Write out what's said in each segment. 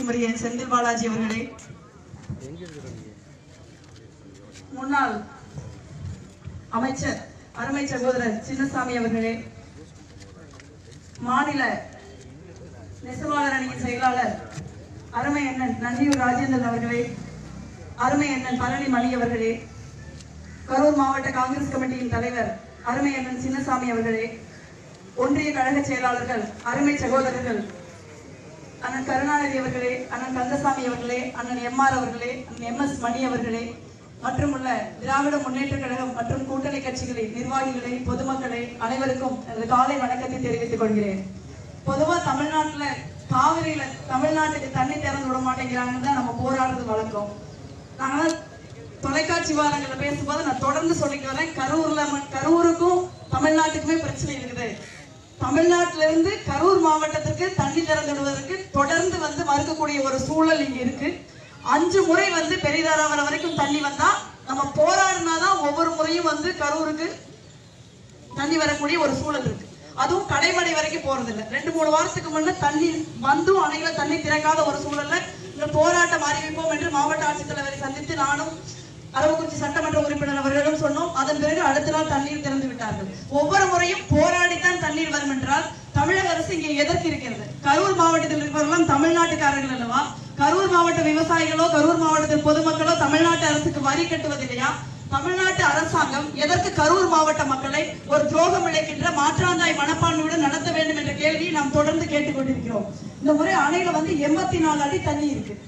மதிப்பிற்குரிய செந்தில் பாலாஜி அவர்களே முன்னாள் அமைச்சர் அருமை சகோதரர் சின்னசாமி அவர்களே மாநில நெசவாளர் அணியின் செயலாளர் அருமை அண்ணன் நந்தியூர் ராஜேந்திரன் அவர்களே அருமை அண்ணன் பழனி மணி அவர்களே கரூர் மாவட்ட காங்கிரஸ் கமிட்டியின் தலைவர் அருமை அண்ணன் சின்னசாமி அவர்களே ஒன்றிய கழக செயலாளர்கள் அருமை சகோதரர்கள் அண்ணன் கருணாநிதி அவர்களே அண்ணன் கந்தசாமி அவர்களே அண்ணன் எம்ஆர் அவர்களே அண்ணன் எம் எஸ் மணி அவர்களே மற்றும் உள்ள திராவிட முன்னேற்ற கழகம் மற்றும் கூட்டணி கட்சிகளின் நிர்வாகிகளே பொதுமக்களே அனைவருக்கும் எனது காலை வணக்கத்தை தெரிவித்துக் கொள்கிறேன் பொதுவா தமிழ்நாட்டுல காவிரியில தமிழ்நாட்டுக்கு தண்ணி திறந்து விட மாட்டேங்கிறாங்கன்னு தான் நம்ம போராடுறது வழக்கம் நாங்க தொலைக்காட்சி வாரங்கள்ல பேசும்போது நான் தொடர்ந்து சொல்லிட்டு வரேன் கரூர்ல ம- கரூருக்கும் தமிழ்நாட்டுக்குமே பிரச்சனை இருக்குது தமிழ்நாட்டில இருந்து கரூர் மாவட்டத்திற்கு தண்ணி திறந்து விடுவதற்கு தொடர்ந்து வந்து மறுக்கக்கூடிய ஒரு சூழல் இங்க இருக்கு அஞ்சு முறை வந்து பெரிதாராவரம் வரைக்கும் தண்ணி வந்தா நம்ம போராடினாதான் ஒவ்வொரு முறையும் வந்து கரூருக்கு தண்ணி வரக்கூடிய ஒரு சூழல் இருக்கு அதுவும் கடைமடை வரைக்கும் போறது இல்ல ரெண்டு மூணு வாரத்துக்கு முன்ன தண்ணி வந்தும் அணைகளை தண்ணி திறக்காத ஒரு சூழல்ல இந்த போராட்டம் அறிவிப்போம் என்று மாவட்ட ஆட்சித்தலைவரை சந்தித்து நானும் அரவக்குறிச்சி சட்டமன்ற உறுப்பினர் அவர்களிடம் சொன்னோம் அதன் பிறகு அடுத்த நாள் தண்ணீர் திறந்து விட்டார்கள் ஒவ்வொரு முறையும் போராடித்தான் தண்ணீர் வரும் என்றால் தமிழக அரசு இங்கே எதற்கு இருக்கிறது கரூர் மாவட்டத்தில் இருப்பவர்கள்லாம் தமிழ்நாட்டுக்காரர்கள் அல்லவா கரூர் மாவட்ட விவசாயிகளோ கரூர் மாவட்டத்தில் பொதுமக்களோ தமிழ்நாட்டு அரசுக்கு வரி கட்டுவதில்லையா தமிழ்நாட்டு அரசாங்கம் எதற்கு கரூர் மாவட்ட மக்களை ஒரு துரோகம் இழைக்கின்ற மாற்றாந்தாய் மனப்பான்மையுடன் நடத்த வேண்டும் என்ற கேள்வியை நாம் தொடர்ந்து கேட்டுக்கொண்டிருக்கிறோம் இந்த முறை அணையில வந்து எண்பத்தி நாலு அடி தண்ணி இருக்கு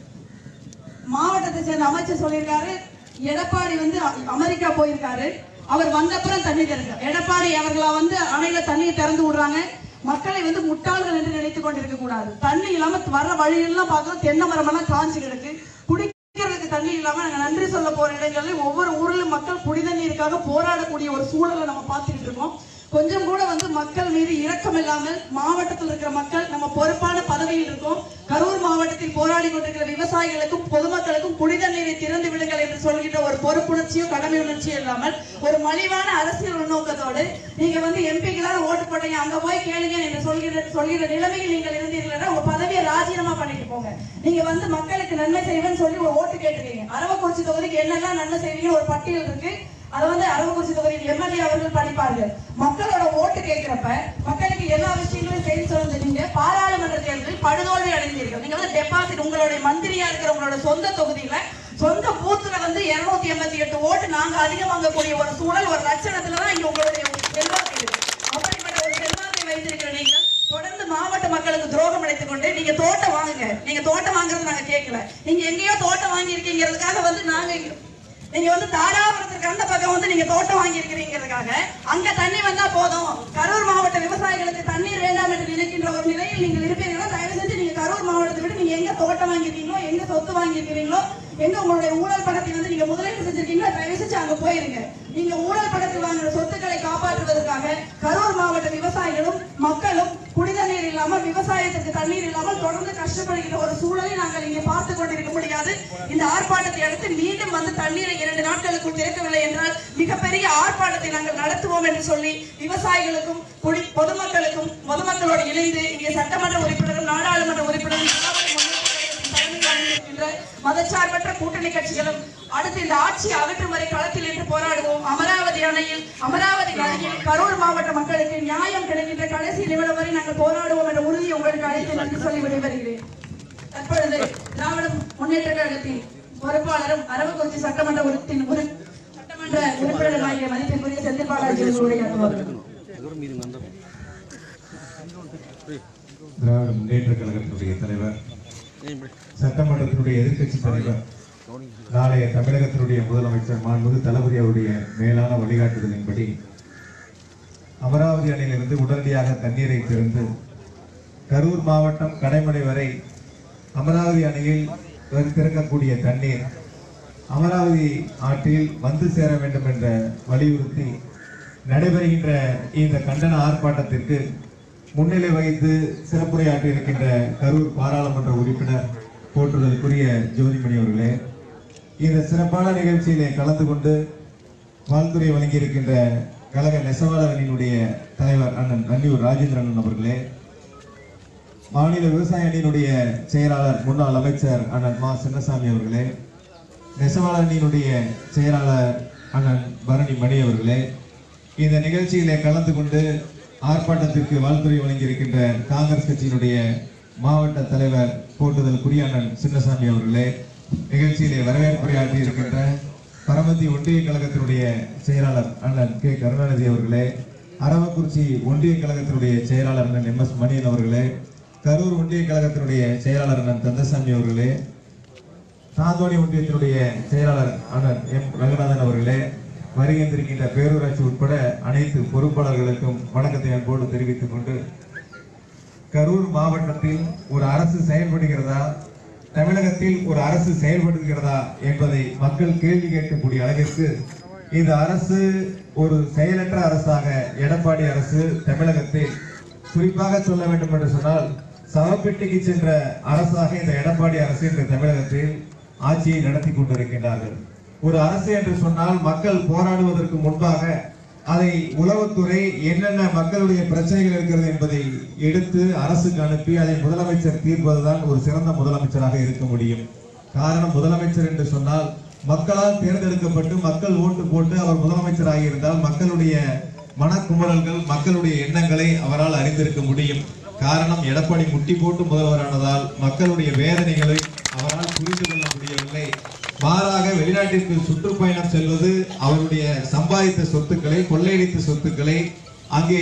மாவட்டத்தை சேர்ந்த அமைச்சர் சொல்லியிருக்காரு எடப்பாடி வந்து அ- அமெரிக்கா போயிருக்காரு அவர் வந்தப்புறம் தண்ணி திறக்க எடப்பாடி அவர்களா வந்து அணையில தண்ணியை திறந்து விடுறாங்க மக்களை வந்து முட்டாள்கள் என்று நினைத்துக் கொண்டிருக்க கூடாது தண்ணி இல்லாம வர்ற வழியெல்லாம் பார்க்கிறோம் தென்னை மரம் எல்லாம் காஞ்சு கிடக்கு குடிக்கிறதுக்கு தண்ணி இல்லாம நாங்க நன்றி சொல்ல போற இடங்களில் ஒவ்வொரு ஊரிலும் மக்கள் குடி தண்ணீருக்காக போராடக்கூடிய ஒரு சூழலை நம்ம பார்த்துக்கிட்டு இருக்கோம் கொஞ்சம் கூட வந்து மக்கள் மீது இரக்கம் இல்லாமல் மாவட்டத்தில் இருக்கிற மக்கள் நம்ம பொறுப்பான பதவியில் இருக்கோம் கரூர் மாவட்டத்தில் போராடி கொண்டிருக்கிற விவசாயிகளுக்கும் பொதுமக்களுக்கும் குடித நீரை திறந்து விடுங்கள் என்று சொல்கின்ற ஒரு பொறுப்புணர்ச்சியோ கடமை உணர்ச்சியோ இல்லாமல் ஒரு மலிவான அரசியல் உள்நோக்கத்தோடு நீங்க வந்து எம்பிக்கெல்லாம் ஓட்டு போட்டீங்க அங்க போய் கேளுங்க என்று சொல்கிற சொல்கிற நிலைமையில் நீங்கள் இருந்தீர்கள்னா உங்க பதவியை ராஜினாமா பண்ணிட்டு போங்க நீங்க வந்து மக்களுக்கு நன்மை செய்வேன்னு சொல்லி ஒரு ஓட்டு கேட்டுருக்கீங்க அரவக்குறிச்சி தொகுதிக்கு என்னெல்லாம் நன்மை செய்வீங்க ஒரு பட்டியல் இருக்கு அதை வந்து அரவக்குறிச்சி தொகுதியில் எம்எல்ஏ அவர்கள் படிப்பார்கள் மக்களோட ஓட்டு கேட்கிறப்ப மக்களுக்கு எல்லா விஷயங்களும் செய்தி சொல்லுங்க நீங்க பாராளுமன்ற தேர்தலில் படுதோல்வி அடைந்தீர்கள் நீங்க வந்து டெபாசிட் உங்களுடைய மந்திரியா இருக்கிற உங்களோட சொந்த தொகுதியில சொந்த பூத்துல வந்து இருநூத்தி எண்பத்தி எட்டு ஓட்டு நாங்க அதிகம் வாங்கக்கூடிய ஒரு சூழல் ஒரு லட்சணத்துல தான் இங்க உங்களுடைய செல்வாக்கு இருக்கு அப்படிப்பட்ட ஒரு செல்வாக்கை வைத்திருக்கிற நீங்கள் தொடர்ந்து மாவட்ட மக்களுக்கு துரோகம் அடைத்துக் கொண்டு நீங்க தோட்டம் வாங்குங்க நீங்க தோட்டம் வாங்குறது நாங்க கேட்கல நீங்க எங்கேயோ தோட்டம் வாங்கி இருக்கீங்கிறதுக்காக வந்து நாங்க இங்க- நீங்க வந்து தாராபுரத்துக்கு அந்த பக்கம் வந்து நீங்க தோட்டம் வாங்கி இருக்கிறீங்கிறதுக்காக அங்க தண்ணி வந்தா போதும் கரூர் மாவட்ட விவசாயிகளுக்கு தண்ணீர் வேண்டாம் என்று நினைக்கின்ற ஒரு நிலையில் நீங்கள் இருப்பீர்களா தயவு செஞ்சு நீங்க கரூர் மாவட்டத்தை விட்டு நீங்க எங்க தோட்டம் வாங்கியிருக்கீங்களோ எங்க சொத்து வாங்கியிருக்கிறீங்களோ எங்க உங்களுடைய ஊழல் பணத்தை வந்து நீங்க முதலீடு செஞ்சிருக்கீங்களோ தயவு செஞ்சு அங்க போயிருங்க நீங்க ஊழல் பணத்தில் வாங்கின சொத்துக்களை காப்பாற்றுவதற்காக கரூர் மாவட்ட விவசாயிகளும் மக்களும் குடித நீர் இல்லாமல் விவசாயத்திற்கு தண்ணீர் இல்லாமல் தொடர்ந்து கஷ்டப்படுகிற ஒரு சூழலை நாங்கள் இங்கே பார்த்து கொண்டிருக்க முடியாது இந்த ஆர்ப்பாட்டத்தை அடுத்து மீண்டும் வந்து தண்ணீரை இரண்டு நாட்களுக்குள் திறக்கவில்லை என்றால் மிகப்பெரிய ஆர்ப்பாட்டத்தை நாங்கள் நடத்துவோம் என்று சொல்லி விவசாயிகளுக்கும் குடி பொதுமக்களுக்கும் பொதுமக்களோடு இணைந்து இங்கே சட்டமன்ற உறுப்பினரும் நாடாளுமன்ற உறுப்பினரும் திராவிட முன்னேற்றக் கழகத்தின் தலைமையில் இருக்கின்ற மதச்சார்பற்ற கூட்டணி கட்சிகளும் அடுத்து இந்த ஆட்சியை அகற்றும் வரை களத்தில் நின்று போராடுவோம் அமராவதி அணையில் அமராவதி நதியில் கரூர் மாவட்ட மக்களுக்கு நியாயம் கிடைக்கின்ற கடைசி நிமிடம் வரை நாங்கள் போராடுவோம் என்ற உறுதியை உங்களுக்கு அழைத்து நன்றி சொல்லி விடைபெறுகிறேன் தற்பொழுது திராவிட முன்னேற்ற கழகத்தின் பொறுப்பாளரும் அரவக்குறிச்சி சட்டமன்ற உறுப்பின் உறு- சட்டமன்ற உறுப்பினருமாகிய மதிப்பிற்குரிய செந்தில் பாலாஜி அவர்கள் உரையாற்றுவார்கள் திராவிட முன்னேற்ற கழகத்தினுடைய தலைவர் சட்டமன்றத்தினுடைய எதிர்க்கட்சி தலைவர் நாளைய தமிழகத்தினுடைய முதலமைச்சர் மாண்புமிகு தளபதி அவருடைய மேலான வழிகாட்டுதலின்படி அமராவதி அணையிலிருந்து உடனடியாக தண்ணீரை திறந்து கரூர் மாவட்டம் கடைமடை வரை அமராவதி அணையில் வரு- திறக்கக்கூடிய தண்ணீர் அமராவதி ஆற்றில் வந்து சேர வேண்டும் என்ற வலியுறுத்தி நடைபெறுகின்ற இந்த கண்டன ஆர்ப்பாட்டத்திற்கு முன்னிலை வகித்து சிறப்புரையாற்றி இருக்கின்ற கரூர் பாராளுமன்ற உறுப்பினர் போற்றுதலுக்குரிய ஜோதிமணி அவர்களே இந்த சிறப்பான நிகழ்ச்சியிலே கலந்து கொண்டு வாழ்த்துறை வழங்கியிருக்கின்ற கழக நெசவாளர் அணியினுடைய தலைவர் அண்ணன் நன்னியூர் ராஜேந்திரன் அண்ணன் அவர்களே மாநில விவசாய அணியினுடைய செயலாளர் முன்னாள் அமைச்சர் அண்ணன் மா சின்னசாமி அவர்களே நெசவாளர் அணியினுடைய செயலாளர் அண்ணன் பரணி மணி அவர்களே இந்த நிகழ்ச்சியிலே கலந்து கொண்டு ஆர்ப்பாட்டத்திற்கு வாழ்த்துறை வழங்கியிருக்கின்ற காங்கிரஸ் கட்சியினுடைய மாவட்ட தலைவர் போட்டுதல் குரியானன் சின்னசாமி அவர்களே நிகழ்ச்சியிலே வரவேற்புரையாற்றி இருக்கின்ற பரமத்தி ஒன்றிய கழகத்தினுடைய செயலாளர் அண்ணன் கே கருணாநிதி அவர்களே அரவக்குறிச்சி ஒன்றிய கழகத்தினுடைய செயலாளர் அண்ணன் எம் எஸ் மணியன் அவர்களே கரூர் ஒன்றிய கழகத்தினுடைய செயலாளர் அண்ணன் கந்தசாமி அவர்களே தாந்தோணி ஒன்றியத்தினுடைய செயலாளர் அண்ணன் எம் ரங்கநாதன் அவர்களே வருகின்றிருக்கின்ற பேரூராட்சி உட்பட அனைத்து பொறுப்பாளர்களுக்கும் வணக்கத்தை அன்போடு தெரிவித்துக் கொண்டு கரூர் மாவட்டத்தில் ஒரு அரசு செயல்படுகிறதா தமிழகத்தில் ஒரு அரசு செயல்படுகிறதா என்பதை மக்கள் கேள்வி கேட்கக்கூடிய அளவிற்கு இந்த அரசு ஒரு செயலற்ற அரசாக எடப்பாடி அரசு தமிழகத்தில் குறிப்பாக சொல்ல வேண்டும் என்று சொன்னால் சவப்பெட்டிக்கு சென்ற அரசாக இந்த எடப்பாடி அரசு இந்த தமிழகத்தில் ஆட்சியை நடத்தி கொண்டிருக்கின்றார்கள் ஒரு அரசு என்று சொன்னால் மக்கள் போராடுவதற்கு முன்பாக அதை உளவுத்துறை என்னென்ன மக்களுடைய பிரச்சனைகள் இருக்கிறது என்பதை எடுத்து அரசுக்கு அனுப்பி அதை முதலமைச்சர் தீர்ப்பதுதான் ஒரு சிறந்த முதலமைச்சராக இருக்க முடியும் காரணம் முதலமைச்சர் என்று சொன்னால் மக்களால் தேர்ந்தெடுக்கப்பட்டு மக்கள் ஓட்டு போட்டு அவர் முதலமைச்சராக இருந்தால் மக்களுடைய மனக்குமுறல்கள் மக்களுடைய எண்ணங்களை அவரால் அறிந்திருக்க முடியும் காரணம் எடப்பாடி முட்டி போட்டு முதல்வரானதால் மக்களுடைய வேதனைகளை அவரால் புரிந்து கொள்ள முடியவில்லை மாறாக வெளிநாட்டிற்கு சுற்றுப்பயணம் செல்வது அவருடைய சம்பாதித்த சொத்துக்களை கொள்ளையடித்த சொத்துக்களை அங்கே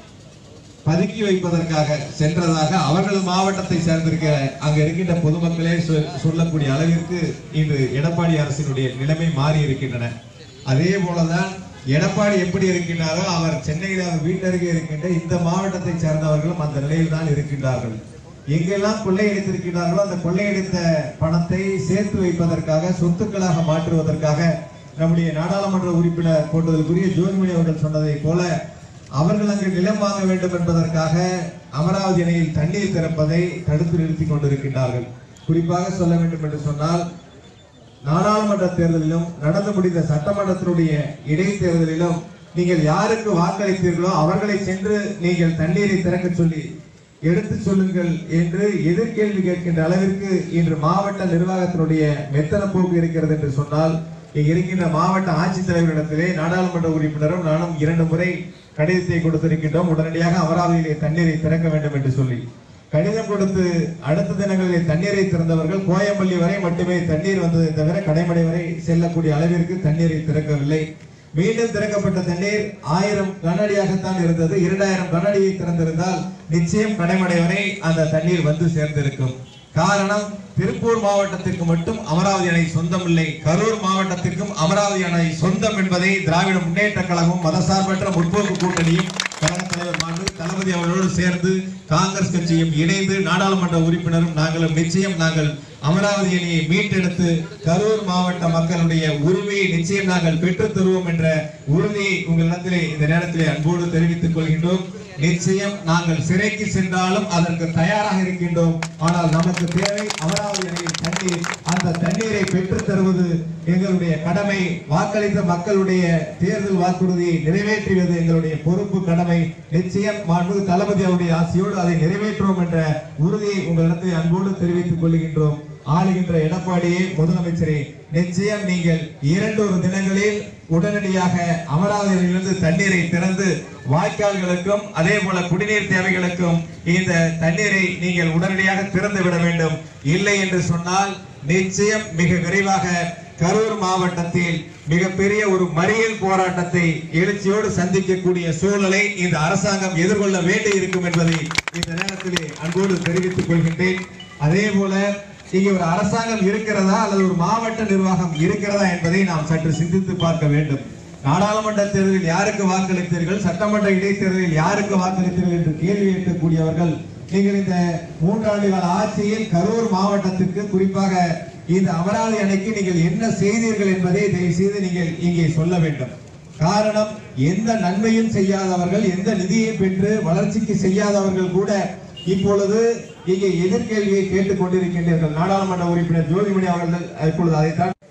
பதுக்கி வைப்பதற்காக சென்றதாக அவர்கள் மாவட்டத்தை சேர்ந்திருக்கிற அங்க இருக்கின்ற பொதுமக்களே சொ- சொல்லக்கூடிய அளவிற்கு இன்று எடப்பாடி அரசினுடைய நிலைமை மாறி இருக்கின்றன அதே போலதான் எடப்பாடி எப்படி இருக்கின்றாரோ அவர் சென்னையில் அவர் வீட்டருகே இருக்கின்ற இந்த மாவட்டத்தை சேர்ந்தவர்களும் அந்த நிலையில் தான் இருக்கின்றார்கள் எங்கெல்லாம் கொள்ளையடித்திருக்கிறார்களோ அந்த கொள்ளையடித்த பணத்தை சேர்த்து வைப்பதற்காக சொத்துக்களாக மாற்றுவதற்காக நம்முடைய நாடாளுமன்ற உறுப்பினர் போன்றதற்குரிய ஜோதிமணி அவர்கள் சொன்னதை போல அவர்கள் அங்கு நிலம் வாங்க வேண்டும் என்பதற்காக அமராவதி அணையில் தண்ணீர் திறப்பதை தடுத்து நிறுத்திக் கொண்டிருக்கின்றார்கள் குறிப்பாக சொல்ல வேண்டும் என்று சொன்னால் நாடாளுமன்ற தேர்தலிலும் நடந்து முடிந்த சட்டமன்றத்தினுடைய இடைத்தேர்தலிலும் நீங்கள் யாருக்கு வாக்களித்தீர்களோ அவர்களை சென்று நீங்கள் தண்ணீரை திறக்க சொல்லி எடுத்து சொல்லுங்கள் என்று எதிர்கேள்வி கேட்கின்ற அளவிற்கு இன்று மாவட்ட நிர்வாகத்தினுடைய மெத்தன போக்கு இருக்கிறது என்று சொன்னால் இங்க இருக்கின்ற மாவட்ட ஆட்சித்தலைவரிடத்திலே நாடாளுமன்ற உறுப்பினரும் நானும் இரண்டு முறை கடிதத்தை கொடுத்திருக்கின்றோம் உடனடியாக அமராவதியிலே தண்ணீரை திறக்க வேண்டும் என்று சொல்லி கடிதம் கொடுத்து அடுத்த தினங்களிலே தண்ணீரை திறந்தவர்கள் கோயம்பள்ளி வரை மட்டுமே தண்ணீர் வந்ததை தவிர கடைமடை வரை செல்லக்கூடிய அளவிற்கு தண்ணீரை திறக்கவில்லை மீண்டும் திறக்கப்பட்ட தண்ணீர் ஆயிரம் கனஅடியாகத்தான் இருந்தது இரண்டாயிரம் கனஅடியை திறந்திருந்தால் நிச்சயம் கடைமடை வரை அந்த தண்ணீர் வந்து சேர்ந்திருக்கும் காரணம் திருப்பூர் மாவட்டத்திற்கு மட்டும் அமராவதி அணை சொந்தம் இல்லை கரூர் மாவட்டத்திற்கும் அமராவதி அணை சொந்தம் என்பதை திராவிட முன்னேற்ற கழகமும் மதசார்பற்ற முற்போக்கு கூட்டணியும் கழக தலைவர் மாண்பு தளபதி அவர்களோடு சேர்ந்து காங்கிரஸ் கட்சியும் இணைந்து நாடாளுமன்ற உறுப்பினரும் நாங்களும் நிச்சயம் நாங்கள் அமராவதி அணியை மீட்டெடுத்து கரூர் மாவட்ட மக்களுடைய உரிமையை நிச்சயம் நாங்கள் பெற்றுத் தருவோம் என்ற உறுதியை உங்களிடத்திலே இந்த நேரத்திலே அன்போடு தெரிவித்துக் கொள்கின்றோம் நிச்சயம் நாங்கள் சிறைக்கு சென்றாலும் அதற்கு தயாராக இருக்கின்றோம் ஆனால் நமக்கு தேவை அமராவதி அணையில் தண்ணீர் அந்த தண்ணீரை பெற்றுத் தருவது எங்களுடைய கடமை வாக்களித்த மக்களுடைய தேர்தல் வாக்குறுதியை நிறைவேற்றுவது எங்களுடைய பொறுப்பு கடமை நிச்சயம் மாண்பு தளபதி அவருடைய ஆசையோடு அதை நிறைவேற்றுவோம் என்ற உறுதியை உங்களிடத்தில் அன்போடு தெரிவித்துக் கொள்கின்றோம் ஆளுகின்ற எடப்பாடியே முதலமைச்சரே நிச்சயம் நீங்கள் இரண்டொரு தினங்களில் உடனடியாக அமராவதியிலிருந்து தண்ணீரை திறந்து வாய்க்கால்களுக்கும் அதே போல குடிநீர் தேவைகளுக்கும் இந்த தண்ணீரை நீங்கள் உடனடியாக திறந்து விட வேண்டும் இல்லை என்று சொன்னால் நிச்சயம் மிக விரைவாக கரூர் மாவட்டத்தில் மிகப்பெரிய ஒரு மறியல் போராட்டத்தை எழுச்சியோடு சந்திக்கக்கூடிய சூழலை இந்த அரசாங்கம் எதிர்கொள்ள வேண்டி இருக்கும் என்பதை இந்த நேரத்திலே அன்போடு தெரிவித்துக் கொள்கின்றேன் அதே போல இங்கே ஒரு அரசாங்கம் இருக்கிறதா அல்லது ஒரு மாவட்ட நிர்வாகம் இருக்கிறதா என்பதை நாம் சற்று சிந்தித்து பார்க்க வேண்டும் நாடாளுமன்ற தேர்தலில் யாருக்கு வாக்களித்தீர்கள் சட்டமன்ற இடைத்தேர்தலில் யாருக்கு வாக்களித்தீர்கள் என்று கேள்வி கேட்கக்கூடியவர்கள் நீங்கள் இந்த மூன்றாண்டு கால ஆட்சியில் கரூர் மாவட்டத்துக்கு குறிப்பாக இந்த அமராவதி அணைக்கு நீங்கள் என்ன செய்தீர்கள் என்பதை தயவு செய்து நீங்கள் இங்கே சொல்ல வேண்டும் காரணம் எந்த நன்மையும் செய்யாதவர்கள் எந்த நிதியையும் பெற்று வளர்ச்சிக்கு செய்யாதவர்கள் கூட இப்பொழுது இங்கே எதிர்கேள்வியை கேட்டுக் கொண்டிருக்கின்றீர்கள் நாடாளுமன்ற உறுப்பினர் ஜோதிமணி அவர்கள் இப்பொழுது அதைத்தான்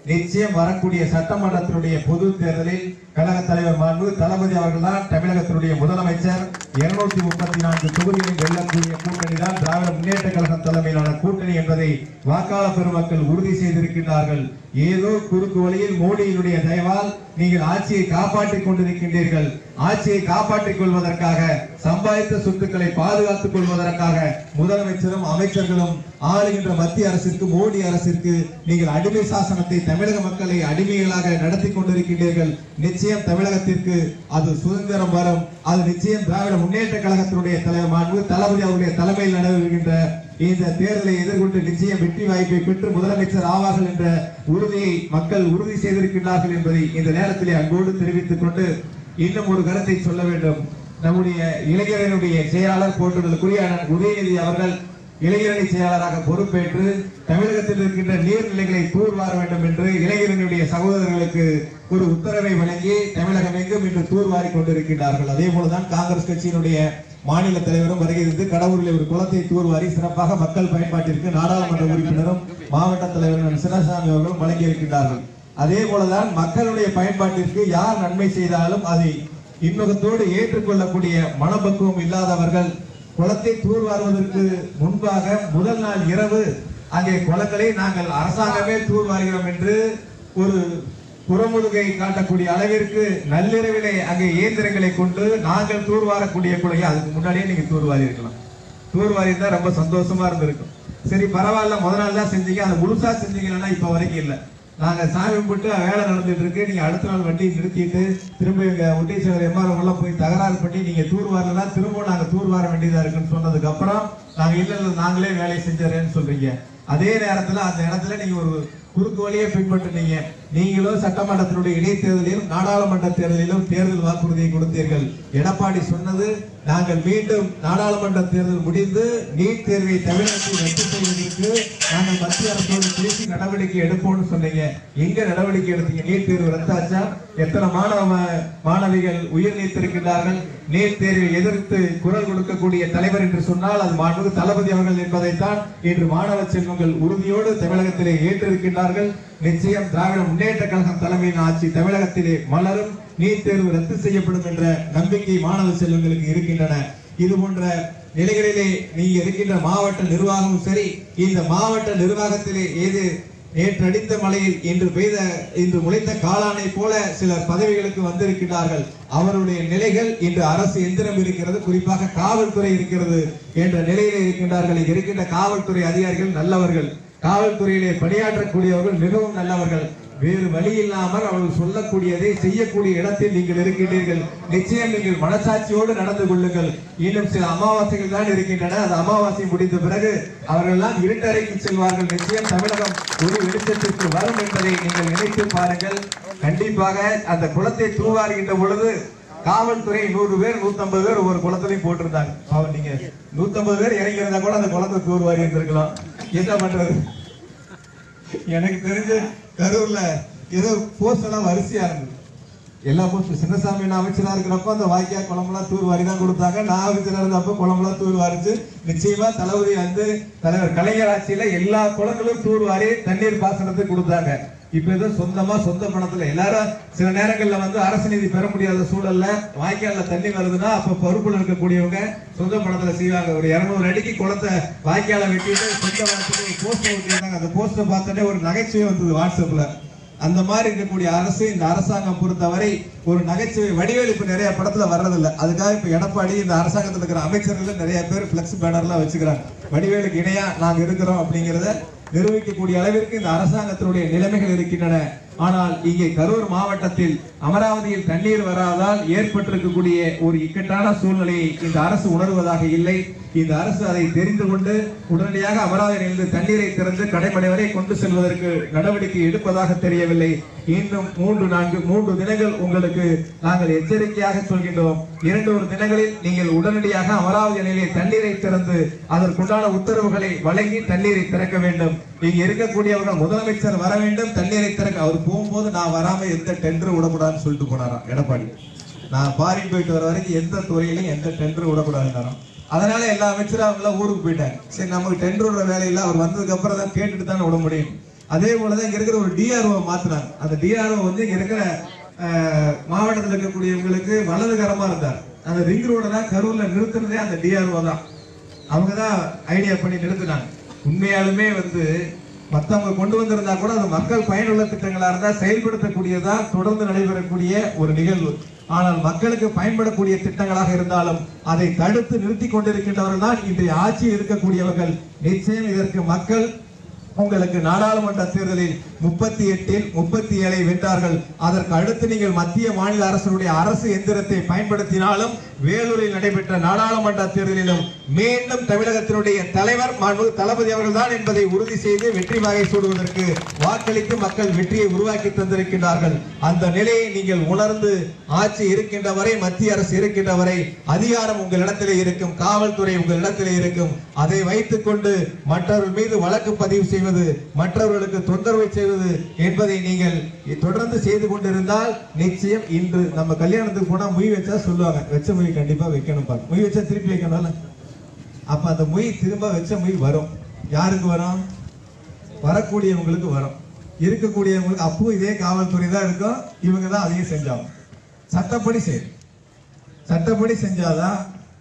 நிச்சயம் வரக்கூடிய சட்டமன்றத்தினுடைய பொது தேர்தலில் கழக தலைவர் மாண்பு தளபதி அவர்கள்தான் தமிழகத்தினுடைய முதலமைச்சர் இருநூத்தி முப்பத்தி நான்கு தொகுதிகளில் வெல்லக்கூடிய கூட்டணி தான் திராவிட முன்னேற்ற கழகம் தலைமையிலான கூட்டணி என்பதை வாக்காளர் பெருமக்கள் உறுதி செய்திருக்கிறார்கள் ஏதோ குறுக்கு வழியில் மோடியினுடைய தயவால் நீங்கள் ஆட்சியை காப்பாற்றிக் கொண்டிருக்கின்றீர்கள் ஆட்சியை காப்பாற்றிக் கொள்வதற்காக சம்பாதித்த சொத்துக்களை பாதுகாத்துக் கொள்வதற்காக முதலமைச்சரும் அமைச்சர்களும் ஆளுகின்ற மத்திய அரசிற்கு மோடி அரசிற்கு நீங்கள் அடிமை சாசனத்தை தமிழக மக்களை அடிமைகளாக நடத்தி கொண்டிருக்கின்றீர்கள் நிச்சயம் தமிழகத்திற்கு அது சுதந்திரம் வரும் அது நிச்சயம் திராவிட முன்னேற்ற கழகத்தினுடைய தலைவர் மாண்பு தளபதி அவருடைய தலைமையில் நடைபெறுகின்ற இந்த தேர்தலை எதிர்கொண்டு நிச்சயம் வெற்றி வாய்ப்பை பெற்று முதலமைச்சர் ஆவார்கள் என்ற உறுதியை மக்கள் உறுதி செய்திருக்கிறார்கள் என்பதை இந்த நேரத்திலே அன்போடு தெரிவித்துக் கொண்டு இன்னும் ஒரு கருத்தை சொல்ல வேண்டும் நம்முடைய இளைஞரனுடைய செயலாளர் போற்றுதலுக்குரிய அண்ணன் உதயநிதி அவர்கள் இளைஞரணி செயலாளராக பொறுப்பேற்று தமிழகத்தில் இருக்கின்ற நீர்நிலைகளை தூர்வார வேண்டும் என்று இளைஞரனுடைய சகோதரர்களுக்கு ஒரு உத்தரவை வழங்கி தமிழகம் எங்கும் இன்று தூர்வாரி கொண்டிருக்கின்றார்கள் அதே போலதான் காங்கிரஸ் கட்சியினுடைய மாநில தலைவரும் வருகை இருந்து கடவுரில் ஒரு குளத்தை தூர்வாரி சிறப்பாக மக்கள் பயன்பாட்டிற்கு நாடாளுமன்ற உறுப்பினரும் மாவட்ட தலைவரும் சின்னசாமி அவர்களும் வழங்கி இருக்கின்றார்கள் அதே போலதான் மக்களுடைய பயன்பாட்டிற்கு யார் நன்மை செய்தாலும் அதை இன்னொகத்தோடு ஏற்றுக்கொள்ளக்கூடிய மனப்பக்குவம் இல்லாதவர்கள் குளத்தை தூர்வாருவதற்கு முன்பாக முதல் நாள் இரவு அங்கே குளங்களை நாங்கள் அரசாங்கமே தூர்வாருகிறோம் என்று ஒரு புறமுதுகை காட்டக்கூடிய அளவிற்கு நள்ளிரவிலே அங்கே இயந்திரங்களை கொண்டு நாங்கள் தூர்வாரக்கூடிய குழையை அதுக்கு முன்னாடியே நீங்க தூர்வாரி இருக்கலாம் தூர்வாரி இருந்தா ரொம்ப சந்தோஷமா இருந்திருக்கும் சரி பரவாயில்ல முத நாள் தான் செஞ்சீங்க அதை முழுசா செஞ்சீங்கன்னா இப்ப வரைக்கும் இல்ல நாங்க சாமி கும்பிட்டு வேலை நடந்துட்டு இருக்கு நீங்க அடுத்த நாள் வண்டி நிறுத்திட்டு திரும்ப எங்க ஒட்டீஸ்வரர் எம்ஆர் உள்ள போய் தகராறு பண்ணி நீங்க தூர்வாரலன்னா திரும்ப நாங்க தூர்வார வேண்டியதா இருக்குன்னு சொன்னதுக்கு அப்புறம் நாங்க இல்ல இல்ல நாங்களே வேலையை செஞ்சறேன்னு சொல்றீங்க அதே நேரத்துல அந்த இடத்துல நீங்க ஒரு குறுக்கு வழியை பின்பற்றினீங்க நீங்களும் சட்டமன்றத்தினுடைய இடைத்தேர்தலிலும் நாடாளுமன்ற தேர்தலிலும் தேர்தல் வாக்குறுதியை கொடுத்தீர்கள் எடப்பாடி சொன்னது நாங்கள் மீண்டும் நாடாளுமன்ற தேர்தல் முடிந்து நீட் தேர்வை தமிழகத்தில் ரத்து செய்வதற்கு நாங்கள் மத்திய அரசோடு பேசி நடவடிக்கை எடுப்போம்னு சொன்னீங்க எங்க நடவடிக்கை எடுத்தீங்க நீட் தேர்வு ரத்தாச்சா எத்தனை மாணவ மாணவிகள் உயிர் நீத்திருக்கிறார்கள் நீட் தேர்வை எதிர்த்து குரல் கொடுக்கக்கூடிய தலைவர் என்று சொன்னால் அது மாண்புமிகு தளபதி அவர்கள் என்பதைத்தான் இன்று மாணவ செல்வங்கள் உறுதியோடு தமிழகத்திலே ஏற்றிருக்கின்றார்கள் நிச்சயம் திராவிட முன்னேற்ற கழகம் தலைமையின் ஆட்சி தமிழகத்திலே மலரும் நீட் தேர்வு ரத்து செய்யப்படும் என்ற நம்பிக்கை மாணவ செல்வங்களுக்கு இருக்கின்றன இது போன்ற நிலைகளிலே நீங்க இருக்கின்ற மாவட்ட நிர்வாகமும் சரி இந்த மாவட்ட நிர்வாகத்திலே ஏது நேற்றடித்த மழையில் இன்று பெய்த இன்று முளைத்த காளானை போல சிலர் பதவிகளுக்கு வந்திருக்கிறார்கள் அவருடைய நிலைகள் இன்று அரசு எந்திரம் இருக்கிறது குறிப்பாக காவல்துறை இருக்கிறது என்ற நிலையிலே இருக்கின்றார்கள் இங்கு இருக்கின்ற காவல்துறை அதிகாரிகள் நல்லவர்கள் காவல்துறையிலே பணியாற்றக்கூடியவர்கள் மிகவும் நல்லவர்கள் வேறு வழி இல்லாமல் அவர்கள் சொல்லக்கூடியதை செய்யக்கூடிய இடத்தில் நீங்கள் இருக்கின்றீர்கள் நிச்சயம் நீங்கள் மனசாட்சியோடு நடந்து கொள்ளுங்கள் இன்னும் சில அமாவாசைகள் தான் இருக்கின்றன அது அமாவாசை முடிந்த பிறகு அவர்கள் எல்லாம் இருட்டறைக்கு செல்வார்கள் நிச்சயம் தமிழகம் ஒரு வெளிச்சத்திற்கு வரும் என்பதை நீங்கள் நினைத்து பாருங்கள் கண்டிப்பாக அந்த குளத்தை தூவாருகின்ற பொழுது காவல்துறை நூறு பேர் நூத்தம்பது பேர் ஒவ்வொரு குளத்திலையும் போட்டிருந்தாங்க அவன் நீங்க நூத்தம்பது பேர் இறங்கி இருந்தா கூட அந்த குளத்தை தூர்வாரி இருந்திருக்கலாம் என்ன பண்றது எனக்கு தெரிஞ்சு கரூர்ல ஏதோ போஸ்ட் எல்லாம் வரிசையா இருந்தது எல்லா போஸ்ட் சின்னசாமி நான் அமைச்சரா இருக்கிறப்ப அந்த வாய்க்கா குளம்பெல்லாம் தூர் வாரி தான் கொடுத்தாங்க நான் அமைச்சரா இருந்தப்ப குளம்பெல்லாம் தூர் வாரிச்சு நிச்சயமா தளபதி வந்து தலைவர் கலைஞர் ஆட்சியில எல்லா குளங்களும் தூர் வாரி தண்ணீர் பாசனத்துக்கு கொடுத்தாங்க இப்ப ஏதோ சொந்தமா சொந்த பணத்துல எல்லாரும் சில நேரங்கள்ல வந்து அரசு நிதி பெற முடியாத சூழல்ல வாய்க்கால்ல தண்ணி வருதுன்னா அப்ப பொறுப்புல இருக்கக்கூடியவங்க சொந்த பணத்துல செய்வாங்க ஒரு இருநூறு அடிக்கு குளத்தை வாய்க்கால வெட்டிட்டு சொந்த பணத்துக்கு போஸ்டர் ஒட்டியிருந்தாங்க அந்த போஸ்டர் பார்த்தோன்னே ஒரு நகைச்சுவை வந்தது வாட்ஸ்அப்ல அந்த மாதிரி இருக்கக்கூடிய அரசு இந்த அரசாங்கம் பொறுத்தவரை ஒரு நகைச்சுவை வடிவேல் இப்ப நிறைய படத்துல வர்றதில்ல அதுக்காக இப்ப எடப்பாடி இந்த அரசாங்கத்துல இருக்கிற அமைச்சர்கள் நிறைய பேர் பிளக்ஸ் பேனர்லாம் வச்சுக்கிறாங்க வடிவேலுக்கு இணையா நாங்க இருக்கிறோம் அப்படிங்கறத நிரூபிக்கக்கூடிய அளவிற்கு இந்த அரசாங்கத்தினுடைய நிலைமைகள் இருக்கின்றன ஆனால் இங்கே கரூர் மாவட்டத்தில் அமராவதியில் தண்ணீர் வராதால் ஏற்பட்டிருக்கக்கூடிய ஒரு இக்கட்டான சூழ்நிலையை இந்த அரசு உணர்வதாக இல்லை இந்த அரசு அதை தெரிந்து கொண்டு உடனடியாக அமராவதியிலிருந்து தண்ணீரை திறந்து கடைமடை வரை கொண்டு செல்வதற்கு நடவடிக்கை எடுப்பதாக தெரியவில்லை இன்னும் மூன்று நான்கு மூன்று தினங்கள் உங்களுக்கு நாங்கள் எச்சரிக்கையாக சொல்கின்றோம் இரண்டு ஒரு தினங்களில் நீங்கள் உடனடியாக அமராவதி அணையிலே தண்ணீரை திறந்து அதற்குண்டான உத்தரவுகளை வழங்கி தண்ணீரை திறக்க வேண்டும் இங்க இருக்கக்கூடியவர்கள் முதலமைச்சர் வர வேண்டும் தண்ணீரை திறக்க அவர் போகும்போது நான் வராம எந்த டெண்டர் விடக்கூடாதுன்னு சொல்லிட்டு போனாராம் எடப்பாடி நான் ஃபாரின் போயிட்டு வர வரைக்கும் எந்த துறையிலும் எந்த டெண்டர் விடக்கூடாதுன்னாராம் அதனால எல்லா அமைச்சரும் அவங்க எல்லாம் ஊருக்கு போயிட்டாங்க சரி நமக்கு டெண்டர் விடுற வேலையில அவர் வந்ததுக்கு அப்புறம் தான் கேட்டுட்டு தானே விட முடியும் அதே போலதான் இங்க இருக்கிற ஒரு டிஆர்ஓ மாத்துறாங்க அந்த டிஆர்ஓ வந்து இங்க இருக்கிற அஹ், மாவட்டத்தில் இருக்கக்கூடியவங்களுக்கு வலதுகரமா இருந்தார் அந்த ரிங் ரோட தான் கரூர்ல நிறுத்துறதே அந்த டிஆர்ஓ தான் அவங்க தான் ஐடியா பண்ணி நிறுத்தினாங்க உண்மையாலுமே வந்து மத்தவங்க கொண்டு வந்திருந்தா கூட அது மக்கள் பயனுள்ள திட்டங்களா இருந்தா செயல்படுத்தக்கூடியதா தொடர்ந்து நடைபெறக்கூடிய ஒரு நிகழ்வு ஆனால் மக்களுக்கு பயன்படக்கூடிய திட்டங்களாக இருந்தாலும் அதை தடுத்து நிறுத்தி கொண்டிருக்கின்றவர்கள் தான் இன்றைய ஆட்சியில் இருக்கக்கூடியவர்கள் நிச்சயம் இதற்கு மக்கள் உங்களுக்கு நாடாளுமன்ற தேர்தலில் முப்பத்தி எட்டில் முப்பத்தி ஏழை வென்றார்கள் அதற்கு அடுத்து நீங்கள் மத்திய மாநில அரசுடைய அரசு எந்திரத்தை பயன்படுத்தினாலும் வேலூரில் நடைபெற்ற நாடாளுமன்ற தேர்தலிலும் மீண்டும் தமிழகத்தினுடைய தலைவர் மாண்பு தளபதி அவர்கள் தான் என்பதை உறுதி செய்து வெற்றி வாகை சூடுவதற்கு வாக்களித்து மக்கள் வெற்றியை உருவாக்கி தந்திருக்கின்றார்கள் அந்த நிலையை நீங்கள் உணர்ந்து ஆட்சி இருக்கின்ற வரை மத்திய அரசு இருக்கின்ற வரை அதிகாரம் உங்களிடத்திலே இருக்கும் காவல்துறை உங்களிடத்திலே இருக்கும் அதை வைத்துக் கொண்டு மற்றவர்கள் மீது வழக்கு பதிவு செய்வது மற்றவர்களுக்கு தொந்தரவு செய்வது என்பதை நீங்கள் தொடர்ந்து செய்து கொண்டிருந்தால் நிச்சயம் இன்று நம்ம கல்யாணத்துக்கு போனா மொய் வச்சா சொல்லுவாங்க வச்ச மொய் கண்டிப்பா வைக்கணும் பாரு மொய் வச்சா திருப்பி வைக்கணும்ல அப்ப அந்த மொய் திரும்ப வச்ச மொய் வரும் யாருக்கு வரும் வரக்கூடியவங்களுக்கு வரும் இருக்கக்கூடியவங்களுக்கு அப்போ இதே காவல்துறை தான் இருக்கும் இவங்க தான் அதையும் செஞ்சாங்க சட்டப்படி செய்யும் சட்டப்படி செஞ்சாதான்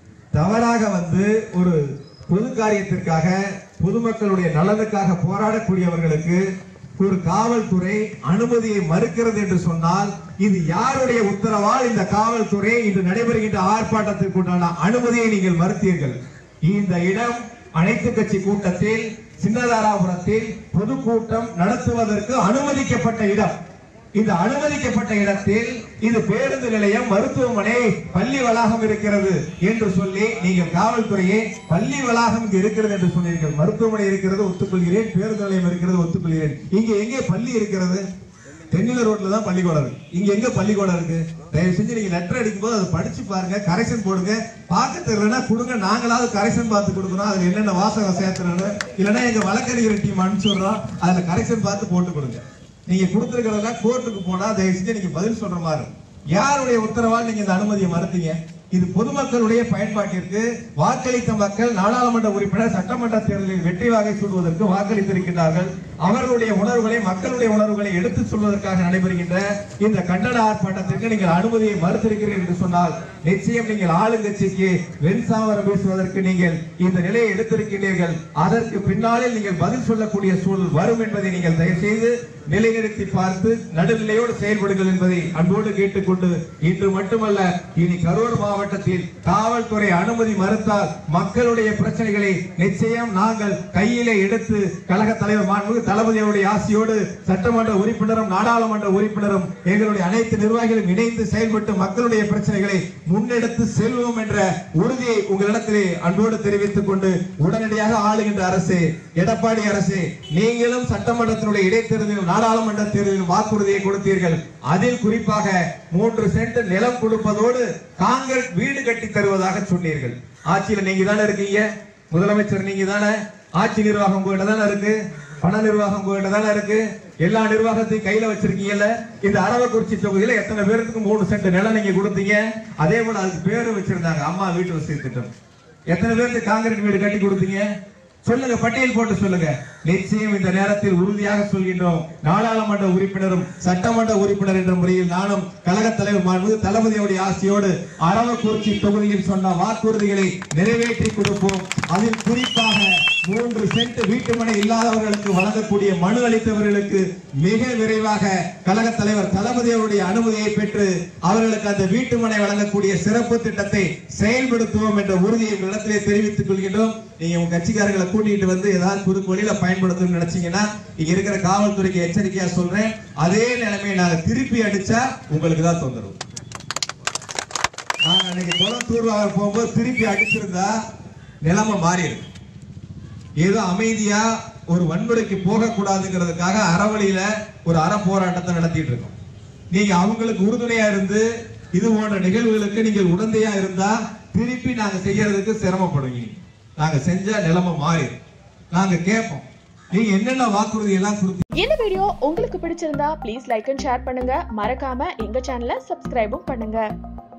தவறாக வந்து ஒரு பொது காரியத்திற்காக பொதுமக்களுடைய நலனுக்காக போராடக்கூடியவர்களுக்கு ஒரு காவல்துறை அனுமதியை மறுக்கிறது என்று சொன்னால் இது யாருடைய உத்தரவால் இந்த காவல்துறை இன்று நடைபெறுகின்ற ஆர்ப்பாட்டத்திற்கு உண்டான அனுமதியை நீங்கள் மறுத்தீர்கள் இந்த இடம் அனைத்து கட்சி கூட்டத்தில் சின்னதாராபுரத்தில் பொதுக்கூட்டம் நடத்துவதற்கு அனுமதிக்கப்பட்ட இடம் இந்த அனுமதிக்கப்பட்ட இடத்தில் இது பேருந்து நிலையம் மருத்துவமனை பள்ளி வளாகம் இருக்கிறது என்று சொல்லி நீங்கள் காவல்துறையே பள்ளி வளாகம் இங்கு இருக்கிறது என்று சொன்னீர்கள் மருத்துவமனை இருக்கிறது ஒத்துக்கொள்கிறேன் பேருந்து நிலையம் இருக்கிறது ஒத்துக்கொள்கிறேன் இங்க எங்கே பள்ளி இருக்கிறது தென்னில ரோட்ல தான் பள்ளிக்கூடம் இருக்கு இங்க எங்க பள்ளிக்கூடம் இருக்கு தயவு செஞ்சு நீங்க லெட்டர் அடிக்கும் போது அதை படிச்சு பாருங்க கரெக்ஷன் போடுங்க பார்க்க தெரியலன்னா கொடுங்க நாங்களாவது கரெக்ஷன் பார்த்து கொடுக்குறோம் அதுல என்னென்ன வாசகம் சேர்த்துறோம் இல்லைன்னா எங்க வழக்கறிஞர் டீம் அனுப்பிச்சு விடுறோம் அதுல கரெக்ஷன் பார்த்து போட்டு கொடுங்க நீங்க கொடுத்துருக்கிறதெல்லாம் கோர்ட்டுக்கு போனா தயவு செஞ்சு நீங்க பதில் சொல்ற மாதிரி இருக்கும். யாருடைய உத்தரவால் நீங்க இந்த அனுமதியை மறுத்தீங்க இது பொதுமக்களுடைய பயன்பாட்டிற்கு வாக்களித்த மக்கள் நாடாளுமன்ற உறுப்பினர் சட்டமன்ற தேர்தலில் வெற்றி வாகை சூடுவதற்கு வாக்களித்திருக்கிறார்கள் அவர்களுடைய உணர்வுகளை மக்களுடைய உணர்வுகளை எடுத்து சொல்வதற்காக நடைபெறுகின்ற இந்த கண்டன ஆர்ப்பாட்டத்திற்கு நீங்கள் அனுமதியை மறுத்திருக்கிறீர்கள் என்று சொன்னால் நிச்சயம் நீங்கள் ஆளுங்கட்சிக்கு வெண்சாவரம் பேசுவதற்கு நீங்கள் இந்த நிலையை எடுத்திருக்கிறீர்கள் அதற்கு பின்னாளில் நீங்கள் பதில் சொல்லக்கூடிய சூழல் வரும் என்பதை நீங்கள் தயவு செய்து நிலைநிறுத்தி பார்த்து நடுநிலையோடு செயல்படுங்கள் என்பதை அன்போடு கேட்டுக்கொண்டு இன்று மட்டுமல்ல இனி கரூர் மாவட்டத்தில் காவல்துறை அனுமதி மறுத்தால் மக்களுடைய பிரச்சனைகளை நிச்சயம் நாங்கள் கையிலே எடுத்து கழக தலைவர் மாண்புமிகு தளபதியுடைய ஆசியோடு சட்டமன்ற உறுப்பினரும் நாடாளுமன்ற உறுப்பினரும் எங்களுடைய அனைத்து நிர்வாகிகளும் இணைந்து செயல்பட்டு மக்களுடைய பிரச்சனைகளை முன்னெடுத்து செல்வோம் என்ற உறுதியை உங்களிடத்திலே அன்போடு தெரிவித்துக் கொண்டு உடனடியாக ஆளுகின்ற அரசு எடப்பாடி அரசு நீங்களும் சட்டமன்றத்தினுடைய இடைத்தேர்தலில் நாடாளுமன்ற தேர்தலில் வாக்குறுதியை கொடுத்தீர்கள் அதில் குறிப்பாக மூன்று சென்ட் நிலம் கொடுப்பதோடு காங்கிரஸ் வீடு கட்டி தருவதாக சொன்னீர்கள் ஆட்சியில நீங்க தானே இருக்கீங்க முதலமைச்சர் நீங்க தானே ஆட்சி நிர்வாகம் உங்ககிட்ட தானே இருக்கு பண நிர்வாகம் உங்ககிட்ட தானே இருக்கு எல்லா நிர்வாகத்தையும் கையில வச்சிருக்கீங்கல்ல இந்த அரவக்குறிச்சி தொகுதியில எத்தனை பேருக்கு மூணு சென்ட் நிலம் நீங்க கொடுத்தீங்க அதே போல அதுக்கு பேரு வச்சிருந்தாங்க அம்மா வீட்டு வசதி திட்டம் எத்தனை பேருக்கு காங்கிரீட் வீடு கட்டி கொடுத்தீங்க சொல்லுங்க பட்டியல் போட்டு சொல்லுங்க நிச்சயம் இந்த நேரத்தில் உறுதியாக சொல்கின்றோம் நாடாளுமன்ற உறுப்பினரும் சட்டமன்ற உறுப்பினர் என்ற முறையில் நானும் கழக தலைவர் மாண்பு தளபதியுடைய ஆசையோடு அரவக்குறிச்சி தொகுதியில் சொன்ன வாக்குறுதிகளை நிறைவேற்றி கொடுப்போம் அதில் குறிப்பாக மூன்று சென்ட் வீட்டுமனை இல்லாதவர்களுக்கு வழங்கக்கூடிய மனு அளித்தவர்களுக்கு மிக விரைவாக கழக தலைவர் தளபதி அவருடைய அனுமதியை பெற்று அவர்களுக்கு அந்த வீட்டுமனை வழங்கக்கூடிய சிறப்பு திட்டத்தை செயல்படுத்துவோம் என்ற உறுதியை உங்களிடத்திலே தெரிவித்துக் கொள்கின்றோம் நீங்க உங்க கட்சிக்காரர்களை கூட்டிட்டு வந்து ஏதாவது குறுக்கு வழியில பயன்படுத்தணும்னு நினைச்சீங்கன்னா இங்க இருக்கிற காவல்துறைக்கு எச்சரிக்கையா சொல்றேன் அதே நிலைமையை நாங்க திருப்பி அடிச்சா உங்களுக்கு தான் தொந்தரவு நாங்க அன்னைக்கு குளம் தூர்வாக போகும்போது திருப்பி அடிச்சிருந்தா நிலைமை மாறி இருக்கு ஏதோ அமைதியா ஒரு வன்முறைக்கு போக கூடாதுங்கிறதுக்காக அறவழியில ஒரு அற போராட்டத்தை நடத்திட்டு இருக்கோம் நீங்க அவங்களுக்கு உறுதுணையா இருந்து இது போன்ற நிகழ்வுகளுக்கு நீங்கள் உடந்தையா இருந்தா திருப்பி நாங்க செய்யறதுக்கு சிரமப்படுவீங்க நாங்க செஞ்சா நிலைமை மாறி நாங்க கேட்போம் நீங்க என்னென்ன வாக்குறுதி எல்லாம் கொடுத்தீங்க இந்த வீடியோ உங்களுக்கு பிடிச்சிருந்தா ப்ளீஸ் லைக் அண்ட் ஷேர் பண்ணுங்க மறக்காம எங்க சேனலை சப்ஸ்கிரைபும் பண்ணுங்க